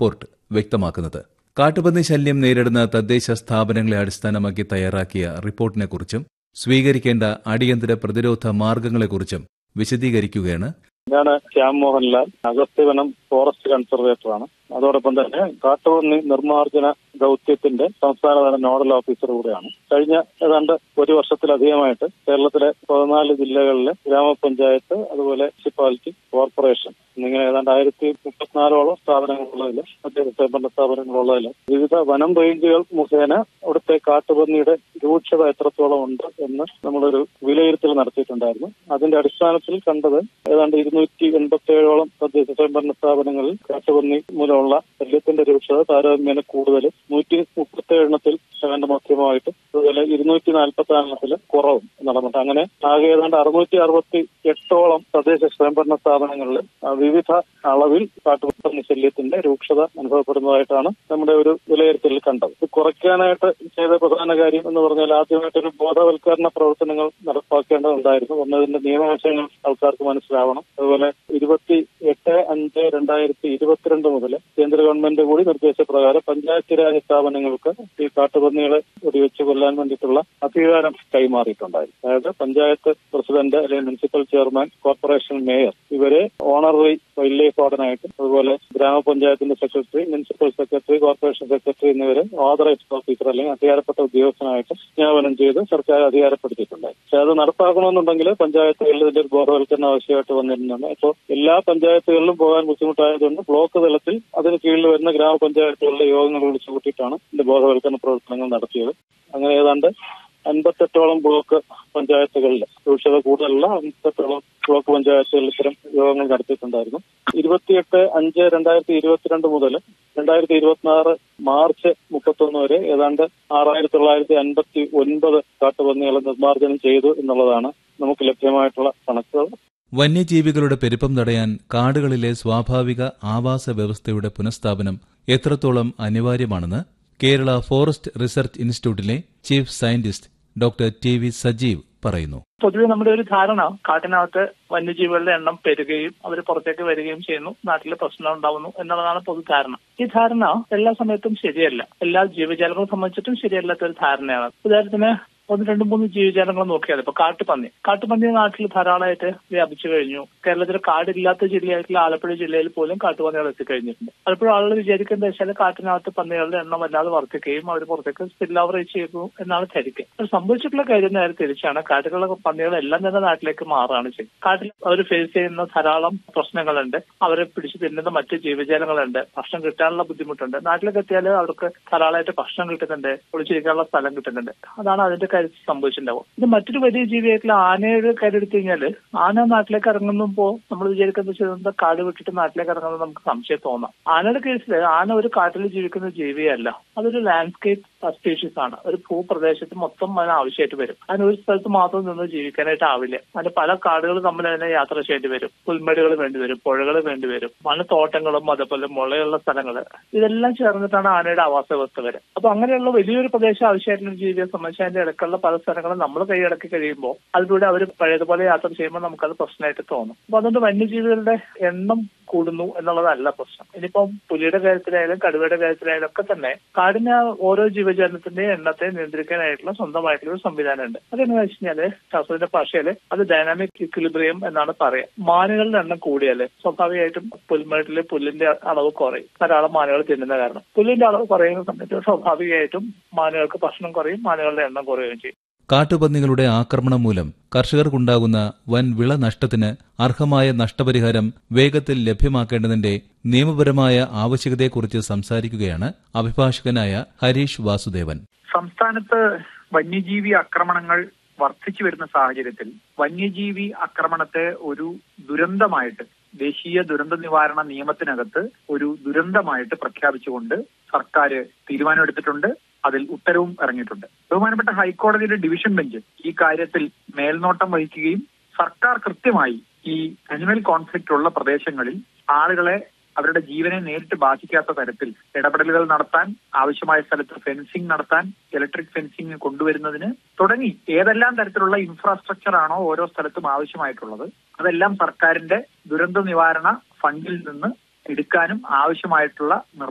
report വ്യക്തമാക്കുന്നത് കാട്ടുപന്നി ശല്യം നേരിടുന്ന തദ്ദേശ സ്ഥാപനങ്ങളെ അടിസ്ഥാനമാക്കി തയ്യാറാക്കിയ റിപ്പോർട്ടിനെക്കുറിച്ചും സ്വീകരിക്കേണ്ട അടിയന്തര പ്രതിരോധ മാർഗങ്ങളെക്കുറിച്ചും വിശദീകരിക്കുകയാണ് ഞാൻ ശ്യാം മോഹൻലാൽ അഗസ്ത്യവനം ഫോറസ്റ്റ് കൺസർവേറ്ററാണ് അതോടൊപ്പം തന്നെ കാട്ടുപന്നി നിർമ്മാർജ്ജന ദൗത്യത്തിന്റെ സംസ്ഥാനതല നോഡൽ ഓഫീസർ കൂടെയാണ് കഴിഞ്ഞ ഏതാണ്ട് ഒരു വർഷത്തിലധികമായിട്ട് കേരളത്തിലെ പതിനാല് ജില്ലകളിലെ ഗ്രാമപഞ്ചായത്ത് അതുപോലെ മുനിസിപ്പാലിറ്റി കോർപ്പറേഷൻ എന്നിങ്ങനെ ഏതാണ്ട് ആയിരത്തി മുപ്പത്തിനാലോളം സ്ഥാപനങ്ങളുള്ളതിൽ മറ്റ് സ്വയംഭരണ സ്ഥാപനങ്ങളുള്ളതിൽ വിവിധ വനം റേഞ്ചുകൾ മുഖേന അവിടുത്തെ കാട്ടുപന്നിയുടെ രൂക്ഷത എത്രത്തോളം ഉണ്ട് എന്ന് നമ്മളൊരു വിലയിരുത്തൽ നടത്തിയിട്ടുണ്ടായിരുന്നു അതിന്റെ അടിസ്ഥാനത്തിൽ കണ്ടത് ഏതാണ്ട് ഇരുന്നൂറ്റി എൺപത്തി ഏഴോളം തദ്ദേശ സ്വയംഭരണ സ്ഥാപനങ്ങളിൽ കാട്ടുപന്നി മൂലമുള്ള ശല്യത്തിന്റെ രൂക്ഷത താരതമ്യേന കൂടുതൽ നൂറ്റി മുപ്പത്തി എണ്ണത്തിൽ ഏതാണ്ട് മധ്യമായിട്ട് അതുപോലെ ഇരുന്നൂറ്റി നാൽപ്പത്തി എണ്ണത്തിൽ കുറവും നടന്നിട്ട് അങ്ങനെ ആകെ ഏതാണ്ട് അറുന്നൂറ്റി അറുപത്തി എട്ടോളം തദ്ദേശ സ്വയംഭരണ സ്ഥാപനങ്ങളിൽ വിവിധ അളവിൽ കാട്ടുപന്നി ശല്യത്തിന്റെ രൂക്ഷത അനുഭവപ്പെടുന്നതായിട്ടാണ് നമ്മുടെ ഒരു വിലയിരുത്തലിൽ കണ്ടത് ഇത് കുറയ്ക്കാനായിട്ട് ചെയ്ത പ്രധാന കാര്യം എന്ന് പറഞ്ഞാൽ ആദ്യമായിട്ടൊരു ബോധവൽക്കരണ പ്രവർത്തനങ്ങൾ നടപ്പാക്കേണ്ടതുണ്ടായിരുന്നു ഒന്നതിന്റെ നിയമവശങ്ങൾ ആൾക്കാർക്ക് മനസ്സിലാവണം അതുപോലെ ഇരുപത്തി എട്ട് അഞ്ച് രണ്ടായിരത്തി ഇരുപത്തിരണ്ട് മുതൽ കേന്ദ്ര ഗവൺമെന്റ് കൂടി നിർദ്ദേശപ്രകാരം പഞ്ചായത്ത് രാജ് സ്ഥാപനങ്ങൾക്ക് ഈ കാട്ടുപന്നികളെ വെടിവെച്ച് കൊല്ലാൻ വേണ്ടിയിട്ടുള്ള അധികാരം കൈമാറിയിട്ടുണ്ടായിരുന്നു അതായത് പഞ്ചായത്ത് പ്രസിഡന്റ് അല്ലെങ്കിൽ മുനിസിപ്പൽ ചെയർമാൻ കോർപ്പറേഷൻ മേയർ ഇവരെ ഓണററി വൈൽഡ് ലൈഫ് വാർഡനായിട്ട് അതുപോലെ ഗ്രാമപഞ്ചായത്തിന്റെ secretary municipal secretary corporation secretary എന്നിവരെ ഓതറൈസ്ഡ് ഓഫീസർ അല്ലെങ്കിൽ അധികാരപ്പെട്ട ഉദ്യോഗസ്ഥനായിട്ട് നിയമനം ചെയ്ത് സർക്കാർ അധികാരപ്പെടുത്തിയിട്ടുണ്ടായി പക്ഷെ അത് നടപ്പാക്കണമെന്നുണ്ടെങ്കിൽ പഞ്ചായത്തുകളിൽ ഇതിന്റെ ഒരു ബോധവൽക്കരണം ആവശ്യമായിട്ട് വന്നിരുന്നുണ്ട് അപ്പോൾ എല്ലാ പഞ്ചായത്തുകളിലും പോകാൻ ബുദ്ധിമുട്ടായതുകൊണ്ട് ബ്ലോക്ക് തലത്തിൽ അതിന് കീഴിൽ വരുന്ന ഗ്രാമപഞ്ചായത്തുകളിലെ യോഗങ്ങൾ വിളിച്ചു കൂട്ടിയിട്ടാണ് ഇതിന്റെ ബോധവൽക്കരണ പ്രവർത്തനങ്ങൾ നടത്തിയത് അങ്ങനെ ഏതാണ്ട് അൻപത്തെട്ടോളം ബ്ലോക്ക് പഞ്ചായത്തുകളിൽ രൂക്ഷത കൂടുതലുള്ള അൻപത്തെട്ടോളം ബ്ലോക്ക് പഞ്ചായത്തുകളിൽ ഇത്തരം യോഗങ്ങൾ നടത്തിയിട്ടുണ്ടായിരുന്നു ഇരുപത്തിയെട്ട് അഞ്ച് രണ്ടായിരത്തി ഇരുപത്തിരണ്ട് മുതൽ രണ്ടായിരത്തി ഇരുപത്തിനാറ് മാർച്ച് മുപ്പത്തൊന്ന് വരെ ഏതാണ്ട് ആറായിരത്തി തൊള്ളായിരത്തി അൻപത്തി ഒൻപത് കാട്ടുപന്നികളെ നിർമ്മാർജ്ജനം ചെയ്തു എന്നുള്ളതാണ് നമുക്ക് ലഭ്യമായിട്ടുള്ള കണക്കുകൾ വന്യജീവികളുടെ പെരുപ്പം തടയാൻ കാടുകളിലെ സ്വാഭാവിക ആവാസ വ്യവസ്ഥയുടെ പുനഃസ്ഥാപനം എത്രത്തോളം അനിവാര്യമാണെന്ന് കേരള ഫോറസ്റ്റ് റിസർച്ച് ഇൻസ്റ്റിറ്റ്യൂട്ടിലെ chief scientist doctor T V Sajeev പറയുന്നു പൊതുവെ നമ്മുടെ ഒരു ധാരണ കാട്ടിനകത്ത് വന്യജീവികളുടെ എണ്ണം പെരുകയും അവർ പുറത്തേക്ക് വരികയും ചെയ്യുന്നു നാട്ടിൽ പ്രശ്നം ഉണ്ടാവുന്നു എന്നുള്ളതാണ് പൊതുധാരണ ഈ ധാരണ എല്ലാ സമയത്തും ശരിയല്ല എല്ലാ ജീവജാലങ്ങളെ സംബന്ധിച്ചിട്ടും ശരിയല്ലാത്ത ഒരു ധാരണയാണ് ഉദാഹരണത്തിന് ഒന്ന് രണ്ട് മൂന്ന് ജീവജാലങ്ങൾ നോക്കിയാൽ ഇപ്പൊ കാട്ടുപന്നി കാട്ടുപന്നി നാട്ടിൽ ധാരാളമായിട്ട് വ്യാപിച്ചു കഴിഞ്ഞു കേരളത്തിൽ കാടില്ലാത്ത ജില്ലയായിട്ടുള്ള ആലപ്പുഴ ജില്ലയിൽ പോലും കാട്ടുപന്നികൾ എത്തിക്കഴിഞ്ഞിട്ടുണ്ട് പലപ്പോഴും ആളുകൾ വിചാരിക്കുന്നത് വെച്ചാൽ കാട്ടിനകത്ത് പന്നികളുടെ എണ്ണം വല്ലാതെ വർദ്ധിക്കുകയും അവർ പുറത്തേക്ക് സ്പിൽ ഓവർ ചെയ്യുന്നു എന്നാണ് ധരിക്കുക അത് സംഭവിച്ചിട്ടുള്ള കാര്യം നേരെ തിരിച്ചാണ് കാട്ടിലുള്ള പന്നികളെല്ലാം തന്നെ നാട്ടിലേക്ക് മാറുകയാണ് ചെയ്യുന്നത് കാട്ടിൽ അവർ ഫേസ് ചെയ്യുന്ന ധാരാളം പ്രശ്നങ്ങളുണ്ട് അവരെ പിടിച്ചു തിന്നുന്ന മറ്റ് ജീവജാലങ്ങളുണ്ട് ഭക്ഷണം കിട്ടാനുള്ള ബുദ്ധിമുട്ടുണ്ട് നാട്ടിലേക്ക് എത്തിയാൽ അവർക്ക് ധാരാളമായിട്ട് ഭക്ഷണം കിട്ടുന്നുണ്ട് ഒളിച്ചിരിക്കാനുള്ള സ്ഥലം കിട്ടുന്നുണ്ട് അതാണ് അതിന്റെ കാര്യത്തിൽ സംഭവിച്ചിട്ടുണ്ടാവും ഇത് മറ്റൊരു വലിയ ജീവിയായിട്ടുള്ള ആനയുടെ കാര്യം എടുത്തു കഴിഞ്ഞാൽ ആന നാട്ടിലേക്ക് ഇറങ്ങുമ്പോൾ നമ്മൾ വിചാരിക്കുന്നത് വെച്ചാൽ കാട് വിട്ടിട്ട് നാട്ടിലേക്ക് ഇറങ്ങുന്നത് നമുക്ക് സംശയം തോന്നാം ആനയുടെ കേസിൽ ആന ഒരു കാട്ടിൽ ജീവിക്കുന്ന ജീവിയല്ല അതൊരു ലാൻഡ്സ്കേപ്പ് സ്പീഷീസ് ആണ് ഒരു ഭൂപ്രദേശത്ത് മൊത്തം അതിന് ആവശ്യമായിട്ട് വരും അതിന് ഒരു സ്ഥലത്ത് മാത്രം നിന്ന് ജീവിക്കാനായിട്ട് ആവില്ല അതിന് പല കാടുകൾ തമ്മിൽ അതിനെ യാത്ര ചെയ്യേണ്ടി വരും പുൽമേടുകൾ വേണ്ടി വരും പുഴകൾ വേണ്ടി വരും തോട്ടങ്ങളും അതേപോലെ മുളയുള്ള സ്ഥലങ്ങൾ ഇതെല്ലാം ചേർന്നിട്ടാണ് ആനയുടെ ആവാസ വ്യവസ്ഥ വരെ അപ്പൊ അങ്ങനെയുള്ള വലിയൊരു പ്രദേശം ആവശ്യമായിട്ടുള്ള ജീവിയെ സംബന്ധിച്ച് അതിന്റെ ഇടയ്ക്കുള്ള പല സ്ഥലങ്ങളും നമ്മൾ കൈയടക്കി കഴിയുമ്പോൾ അതിലൂടെ അവർ പഴയതുപോലെ യാത്ര ചെയ്യുമ്പോൾ നമുക്കത് പ്രശ്നമായിട്ട് തോന്നും അപ്പൊ അതുകൊണ്ട് വന്യജീവികളുടെ എണ്ണം കൂടുന്നു എന്നുള്ളതല്ല പ്രശ്നം ഇനിയിപ്പം പുലിയുടെ കാര്യത്തിലായാലും കടുവയുടെ കാര്യത്തിലായാലും ഒക്കെ തന്നെ കാടിന് ഓരോ ജീവജാലത്തിന്റെയും എണ്ണത്തെ നിയന്ത്രിക്കാനായിട്ടുള്ള സ്വന്തമായിട്ടുള്ള ഒരു സംവിധാനം ഉണ്ട് അതെന്ന് വെച്ച് കഴിഞ്ഞാല് ശാസ്ത്രത്തിന്റെ ഭാഷയില് അത് ഡൈനാമിക് ഇക്വിലിബ്രിയം എന്നാണ് പറയാം മാനുകളുടെ എണ്ണം കൂടിയാല് സ്വാഭാവികമായിട്ടും പുൽമേട്ടില് പുല്ലിന്റെ അളവ് കുറയും ധാരാളം മാനുകൾ തിന്നുന്ന കാരണം പുല്ലിന്റെ അളവ് കുറയുന്ന സമയത്ത് സ്വാഭാവികമായിട്ടും മാനുകൾക്ക് ഭക്ഷണം കുറയും മാനുകളുടെ എണ്ണം കുറയുകയും ചെയ്യും കാട്ടുപന്നികളുടെ ആക്രമണം മൂലം കർഷകർക്കുണ്ടാകുന്ന വൻ വിള നഷ്ടത്തിന് അർഹമായ നഷ്ടപരിഹാരം വേഗത്തിൽ ലഭ്യമാക്കേണ്ടതിന്റെ നിയമപരമായ ആവശ്യകതയെക്കുറിച്ച് സംസാരിക്കുകയാണ് അഭിഭാഷകനായ ഹരീഷ് വാസുദേവൻ സംസ്ഥാനത്ത് വന്യജീവി ആക്രമണങ്ങൾ വർദ്ധിച്ചു വരുന്ന സാഹചര്യത്തിൽ വന്യജീവി ആക്രമണത്തെ ഒരു ദുരന്തമായിട്ട് ദേശീയ ദുരന്ത നിവാരണ നിയമത്തിനകത്ത് ഒരു ദുരന്തമായിട്ട് പ്രഖ്യാപിച്ചുകൊണ്ട് സർക്കാർ തീരുമാനമെടുത്തിട്ടുണ്ട് അതിൽ ഉത്തരവും ഇറങ്ങിയിട്ടുണ്ട് ബഹുമാനപ്പെട്ട ഹൈക്കോടതിയുടെ ഡിവിഷൻ ബെഞ്ച് ഈ കാര്യത്തിൽ മേൽനോട്ടം വഹിക്കുകയും സർക്കാർ കൃത്യമായി ഈ അനിമൽ കോൺഫ്ലിക്റ്റ് ഉള്ള പ്രദേശങ്ങളിൽ ആളുകളെ അവരുടെ ജീവനെ നേരിട്ട് ബാധിക്കാത്ത തരത്തിൽ ഇടപെടലുകൾ നടത്താൻ ആവശ്യമായ സ്ഥലത്ത് ഫെൻസിംഗ് നടത്താൻ ഇലക്ട്രിക് ഫെൻസിംഗ് കൊണ്ടുവരുന്നതിന് തുടങ്ങി ഏതെല്ലാം തരത്തിലുള്ള ഇൻഫ്രാസ്ട്രക്ചർ ആണോ ഓരോ സ്ഥലത്തും ആവശ്യമായിട്ടുള്ളത് അതെല്ലാം സർക്കാരിന്റെ ദുരന്ത നിവാരണ ഫണ്ടിൽ നിന്ന് എടുക്കാനും ആവശ്യമായിട്ടുള്ള